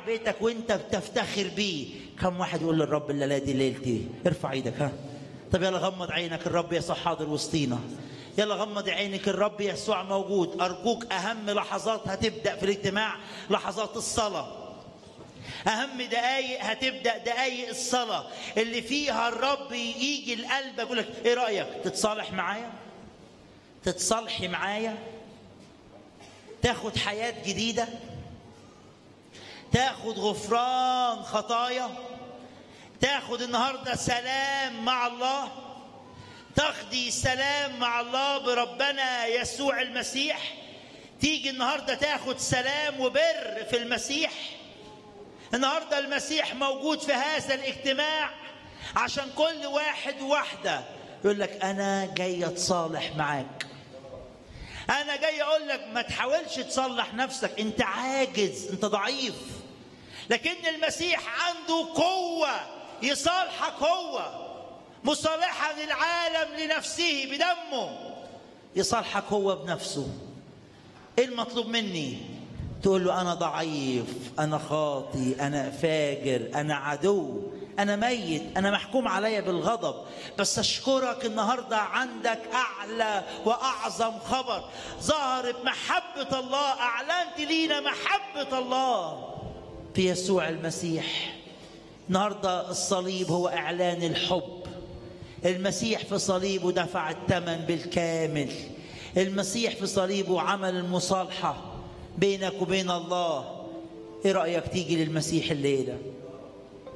بيتك وانت بتفتخر بيه كم واحد يقول للرب الليله دي ليلتي ارفع ايدك ها طب يلا غمض عينك الرب يسوع حاضر وسطينا يلا غمض عينك الرب يسوع موجود ارجوك اهم لحظات هتبدا في الاجتماع لحظات الصلاه اهم دقايق هتبدا دقايق الصلاه اللي فيها الرب يجي لقلبك يقول لك ايه رايك تتصالح معايا تتصالحي معايا تاخد حياه جديده تاخد غفران خطايا تاخد النهارده سلام مع الله تاخدي سلام مع الله بربنا يسوع المسيح تيجي النهارده تاخد سلام وبر في المسيح النهارده المسيح موجود في هذا الاجتماع عشان كل واحد واحده يقول لك انا جاي اتصالح معاك انا جاي اقول لك ما تحاولش تصلح نفسك انت عاجز انت ضعيف لكن المسيح عنده قوه يصالحك هو مصالحا للعالم لنفسه بدمه يصالحك هو بنفسه ايه المطلوب مني تقول له انا ضعيف انا خاطي انا فاجر انا عدو انا ميت انا محكوم عليا بالغضب بس اشكرك النهارده عندك اعلى واعظم خبر ظهرت محبه الله اعلنت لينا محبه الله في يسوع المسيح النهارده الصليب هو اعلان الحب المسيح في صليبه دفع الثمن بالكامل المسيح في صليبه عمل المصالحه بينك وبين الله ايه رايك تيجي للمسيح الليله